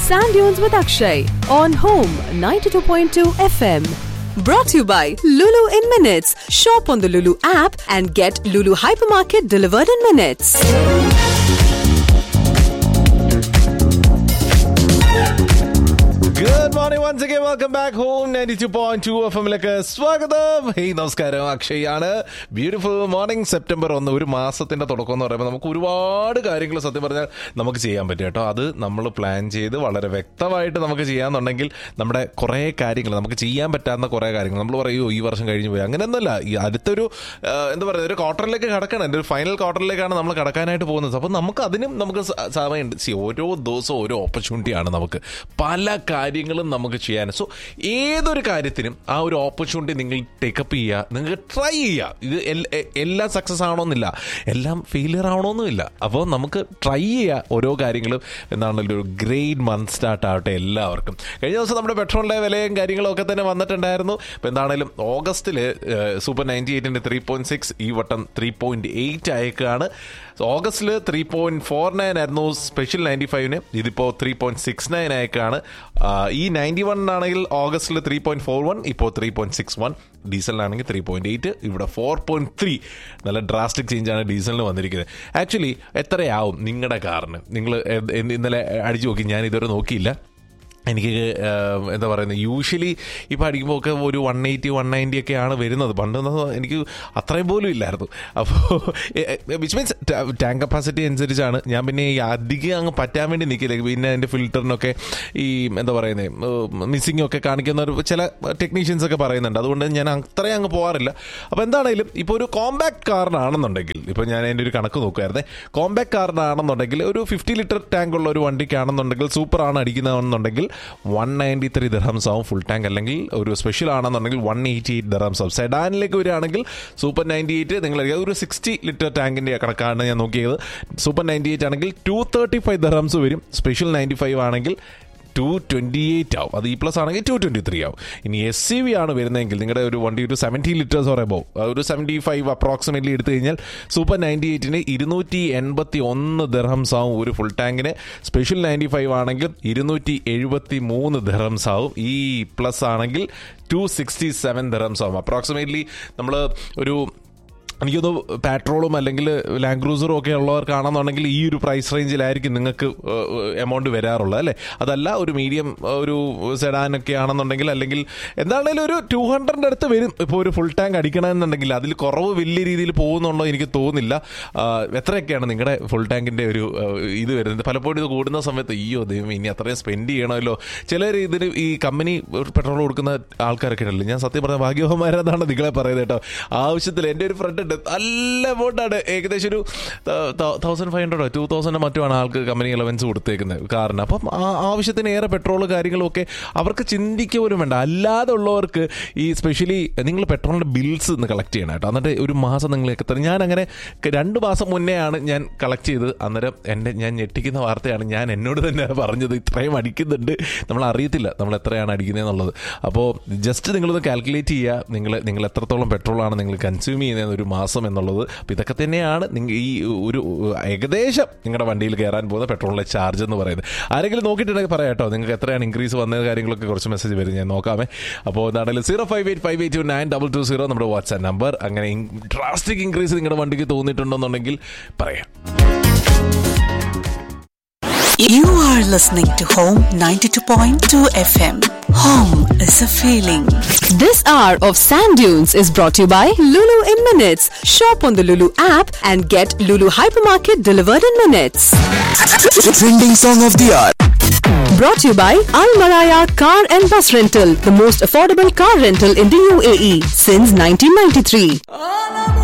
Sand Dunes with Akshay on Home 92.2 FM. Brought to you by Lulu in Minutes. Shop on the Lulu app and get Lulu Hypermarket delivered in minutes. Good morning once again welcome back home ninety two point two F എമ്മിലേക്ക് സ്വാഗതം hey നമസ്കാരം അക്ഷയാണ് beautiful morning September ഒന്ന് ഒരു മാസത്തിന്റെ തുടക്കം എന്ന് പറയുമ്പോൾ നമുക്ക് ഒരുപാട് കാര്യങ്ങൾ സത്യം പറഞ്ഞാൽ നമുക്ക് ചെയ്യാൻ പറ്റും കേട്ടോ അത് നമ്മൾ പ്ലാൻ ചെയ്ത് വളരെ വ്യക്തമായിട്ട് നമുക്ക് ചെയ്യാന്നുണ്ടെങ്കിൽ നമ്മുടെ കുറേ കാര്യങ്ങൾ നമുക്ക് ചെയ്യാൻ പറ്റാവുന്ന കുറേ കാര്യങ്ങൾ നമ്മൾ പറയുമോ ഈ വർഷം കഴിഞ്ഞു പോയി അങ്ങനെയൊന്നുമല്ല ഈ അടുത്തൊരു ആ, എന്താ പറയുക ഒരു ക്വാർട്ടറിലേക്ക് കടക്കണം എൻ്റെ ഒരു ഫൈനൽ ക്വാർട്ടറിലേക്കാണ് നമ്മൾ കടക്കാനായിട്ട് പോകുന്നത് അപ്പോൾ നമുക്ക് അതിനും നമുക്ക് സ- സമയമുണ്ട് See, ഓരോ ദിവസവും ഓരോ ഓപ്പർച്യൂണിറ്റിയാണ് നമുക്ക് പല കാര്യങ്ങളും നമുക്ക് ചെയ്യാൻ സോ ഏതൊരു കാര്യത്തിനും ആ ഒരു ഓപ്പർച്യൂണിറ്റി നിങ്ങൾ ടേക്കപ്പ് ചെയ്യുക നിങ്ങൾക്ക് ട്രൈ ചെയ്യുക ഇത് എൽ- എ- എല്ലാം സക്സസ് ആവണമെന്നില്ല എല്ലാം ഫെയിലിയർ ആവണമെന്നുമില്ല അപ്പോൾ നമുക്ക് ട്രൈ ചെയ്യുക ഓരോ കാര്യങ്ങളും എന്താണല്ലോ ഒരു ഗ്രേറ്റ് മന്ത് സ്റ്റാർട്ട് ആവട്ടെ എല്ലാവർക്കും കഴിഞ്ഞ ദിവസം നമ്മുടെ പെട്രോളിൻ്റെ വിലയും കാര്യങ്ങളും ഒക്കെ തന്നെ വന്നിട്ടുണ്ടായിരുന്നു അപ്പോൾ എന്താണെങ്കിലും ഓഗസ്റ്റിൽ സൂപ്പർ നയൻറ്റി എയ്റ്റിൻ്റെ ത്രീ പോയിന്റ് സിക്സ് ഈ വട്ടം ത്രീ പോയിന്റ് എയ്റ്റ് അയക്കാണ് ഓഗസ്റ്റിൽ ത്രീ പോയിന്റ് ഫോർ നയൻ ആയിരുന്നു സ്പെഷ്യൽ നയൻറ്റി ഫൈവിന് ഇതിപ്പോൾ ത്രീ പോയിന്റ് സിക്സ് നയൻ അയക്കാണ് ആ, ഈ നയൻറ്റി വൺ ആണെങ്കിൽ ഓഗസ്റ്റിൽ ത്രീ പോയിന്റ് ഫോർ വൺ ഇപ്പോൾ ത്രീ പോയിന്റ് സിക്സ് വൺ ഡീസലിനാണെങ്കിൽ ത്രീ പോയിന്റ് എയ്റ്റ് ഇവിടെ ഫോർ പോയിന്റ് ത്രീ നല്ല ഡ്രാസ്റ്റിക് ചേഞ്ച് ആണ് ഡീസലിന് വന്നിരിക്കുന്നത് ആക്ച്വലി എത്രയാവും നിങ്ങളുടെ കാറിന് നിങ്ങൾ ഇന്നലെ അടിച്ചു നോക്കി ഞാൻ ഇതുവരെ നോക്കിയില്ല എനിക്ക് ഏഹ്, എന്താ പറയുന്നത് യൂഷ്വലി ഇപ്പോൾ അടിക്കുമ്പോൾ ഒക്കെ ഒരു വൺ എയ്റ്റി വൺ നയൻറ്റി ഒക്കെയാണ് വരുന്നത് പണ്ട് ഒന്നും എനിക്ക് അത്രയും പോലും ഇല്ലായിരുന്നു അപ്പോൾ വിച്ച് മീൻസ് ടാങ്ക് കപ്പാസിറ്റി അനുസരിച്ചാണ് ഞാൻ പിന്നെ ഈ അധികം അങ്ങ് പറ്റാൻ വേണ്ടി നിൽക്കില്ല പിന്നെ അതിൻ്റെ ഫിൽറ്ററിനൊക്കെ ഈ എന്താ പറയുന്നത് മിസ്സിംഗ് ഒക്കെ കാണിക്കുന്ന ഒരു ചില ടെക്നീഷ്യൻസ് ഒക്കെ പറയുന്നുണ്ട് അതുകൊണ്ട് ഞാൻ അത്രയും അങ്ങ് പോകാറില്ല അപ്പോൾ എന്താണെങ്കിലും ഇപ്പോൾ ഒരു കോമ്പാക്ട് കാറിനാണെന്നുണ്ടെങ്കിൽ ഇപ്പോൾ ഞാൻ അതിൻ്റെ ഒരു കണക്ക് നോക്കുമായിരുന്നേ കോമ്പാക്ട് കാറിനാണെന്നുണ്ടെങ്കിൽ ഒരു ഫിഫ്റ്റി ലിറ്റർ ടാങ്ക് ഉള്ള ഒരു വണ്ടിക്കാണെന്നുണ്ടെങ്കിൽ സൂപ്പറാണ് അടിക്കുന്നതെന്നുണ്ടെങ്കിൽ വൺ നയൻറ്റി ത്രീ ദർഹംസ് ആവും ഫുൾ ടാങ്ക് അല്ലെങ്കിൽ ഒരു സ്പെഷ്യൽ ആണെന്നുണ്ടെങ്കിൽ വൺ എയ്റ്റി എയ്റ്റ് ദർഹംസ് ആവും സെഡാനിലേക്ക് വരികയാണെങ്കിൽ സൂപ്പർ നയൻറ്റി എയ്റ്റ് നിങ്ങൾ ഒരു സിക്സ്റ്റി ലിറ്റർ ടാങ്കിൻ്റെ കണക്കാണ് ഞാൻ നോക്കിയത് സൂപ്പർ നയൻറ്റി എയ്റ്റ് ആണെങ്കിൽ ടു തേർട്ടി ഫൈവ് ദർഹംസ് വരും സ്പെഷ്യൽ നയൻറ്റി ഫൈവ് ആണെങ്കിൽ ടു ട്വൻറ്റി എയ്റ്റ് ആവും അത് ഈ പ്ലസ് ആണെങ്കിൽ ടു ട്വൻറ്റി ത്രീ ആവും ഇനി എസ് സി വി ആണ് വരുന്നതെങ്കിൽ നിങ്ങളുടെ ഒരു വണ്ടി ഒരു സെവൻറ്റി ലിറ്റേഴ്സ് പറയുമ്പോൾ ഒരു സെവൻറ്റി ഫൈവ് അപ്രോക്സിമേറ്റ്ലി എടുത്തു കഴിഞ്ഞാൽ സൂപ്പർ നയൻറ്റി എയ്റ്റിന് ഇരുന്നൂറ്റി എൺപത്തി ഒന്ന് ദർഹംസ് ആവും ഒരു ഫുൾ ടാങ്കിന് സ്പെഷ്യൽ നയൻറ്റി ഫൈവ് ആണെങ്കിൽ ഇരുന്നൂറ്റി എഴുപത്തി മൂന്ന് ദർഹംസ് ആവും ഈ പ്ലസ് ആണെങ്കിൽ ടു സിക്സ്റ്റി സെവൻ ദർഹംസ് ആവും അപ്രോക്സിമേറ്റ്ലി നമ്മൾ ഒരു എനിക്കൊന്ന് പെട്രോളും അല്ലെങ്കിൽ ലാൻഡ് ക്രൂസറും ഒക്കെ ഉള്ളവർക്കാണെന്നുണ്ടെങ്കിൽ ഈ ഒരു പ്രൈസ് റേഞ്ചിലായിരിക്കും നിങ്ങൾക്ക് എമൗണ്ട് വരാറുള്ളത് അല്ലേ അതല്ല ഒരു മീഡിയം ഒരു സെഡാനൊക്കെ ആണെന്നുണ്ടെങ്കിൽ അല്ലെങ്കിൽ എന്താണെങ്കിലും ഒരു ടു ഹൺഡ്രഡിൻ്റെ അടുത്ത് വരും ഇപ്പോൾ ഒരു ഫുൾ ടാങ്ക് അടിക്കണമെന്നുണ്ടെങ്കിൽ അതിൽ കുറവ് വലിയ രീതിയിൽ പോകുന്നുണ്ടോ എനിക്ക് തോന്നുന്നില്ല ആ, എത്രയൊക്കെയാണ് നിങ്ങളുടെ ഫുൾ ടാങ്കിൻ്റെ ഒരു ആ, ഇത് വരുന്നത് പലപ്പോഴും ഇത് കൂടുന്ന സമയത്ത് അയ്യോ ദൈവം ഇനി അത്രയും സ്പെൻഡ് ചെയ്യണമല്ലോ ചിലർ ഇതിന് ഈ കമ്പനി പെട്രോൾ കൊടുക്കുന്ന ആൾക്കാരൊക്കെ ഉണ്ടല്ലോ ഞാൻ സത്യം പറഞ്ഞ ഭാഗ്യവന്മാരെന്നാണ് നിങ്ങളെ പറയുന്നത് കേട്ടോ ആവശ്യത്തിൽ എൻ്റെ ഒരു ഫ്രണ്ട് ഉണ്ട് നല്ല എമൗണ്ടാണ് ഏകദേശം ഒരു തൗസൻഡ് ഫൈവ് ഹൺഡ്രഡോ ടു തൗസൻഡോ മറ്റുമാണ് ആൾക്ക് കമ്പനി അലവൻസ് കൊടുത്തേക്കുന്നത് കാറിന് അപ്പം ആ ആവശ്യത്തിന് ഏറെ പെട്രോൾ കാര്യങ്ങളും ഒക്കെ അവർക്ക് ചിന്തിക്കുക പോലും വേണ്ട അല്ലാതെ ഉള്ളവർക്ക് ഈ സ്പെഷ്യലി നിങ്ങൾ പെട്രോളിൻ്റെ ബിൽസ് ഒന്ന് കളക്ട് ചെയ്യണം കേട്ടോ എന്നിട്ട് ഒരു മാസം നിങ്ങൾ എത്ര ഞാൻ അങ്ങനെ ക- രണ്ട് മാസം മുന്നേ ആണ് ഞാൻ കളക്ട് ചെയ്തത് അന്നേരം എൻ്റെ ഞാൻ ഞെട്ടിക്കുന്ന വാർത്തയാണ് ഞാൻ എന്നോട് തന്നെ പറഞ്ഞത് ഇത്രയും അടിക്കുന്നുണ്ട് നമ്മൾ അറിയത്തില്ല നമ്മൾ എത്രയാണ് അടിക്കുന്നത് എന്നുള്ളത് അപ്പോൾ ജസ്റ്റ് നിങ്ങളൊന്ന് കാൽക്കുലേറ്റ് ചെയ്യുക നിങ്ങൾ നിങ്ങൾ എത്രത്തോളം പെട്രോളാണ് നിങ്ങൾ കൺസ്യൂം ചെയ്യുന്നത് ഒരു മാസം എന്നുള്ളത് അപ്പോൾ ഇതൊക്കെ തന്നെയാണ് നിങ്ങൾ ഈ ഒരു ഏകദേശം നിങ്ങളുടെ വണ്ടിയിൽ കയറാൻ പോകുന്ന പെട്രോളിലെ ചാർജ് എന്ന് പറയുന്നത് ആരെങ്കിലും നോക്കിയിട്ടുണ്ടെങ്കിൽ പറയാം കേട്ടോ നിങ്ങൾക്ക് എത്രയാണ് ഇൻക്രീസ് വന്ന കാര്യങ്ങളൊക്കെ കുറച്ച് മെസ്സേജ് വരും ഞാൻ നോക്കാമേ അപ്പോൾ എന്താണെങ്കിലും zero five eight five eight two nine double two zero നമ്മുടെ വാട്സ്ആപ്പ് നമ്പർ അങ്ങനെ ഡ്രാസ്റ്റിക് ഇൻക്രീസ് നിങ്ങളുടെ വണ്ടിക്ക് തോന്നിയിട്ടുണ്ടെന്നുണ്ടെങ്കിൽ പറയാം You are listening to Home 92.2 FM. Home is a feeling. This hour of Sand Dunes is brought to you by Lulu in Minutes. Shop on the Lulu app and get Lulu Hypermarket delivered in minutes. Trending song of the hour. Brought to you by Al Maraya Car and Bus Rental, the most affordable car rental in the UAE since 1993.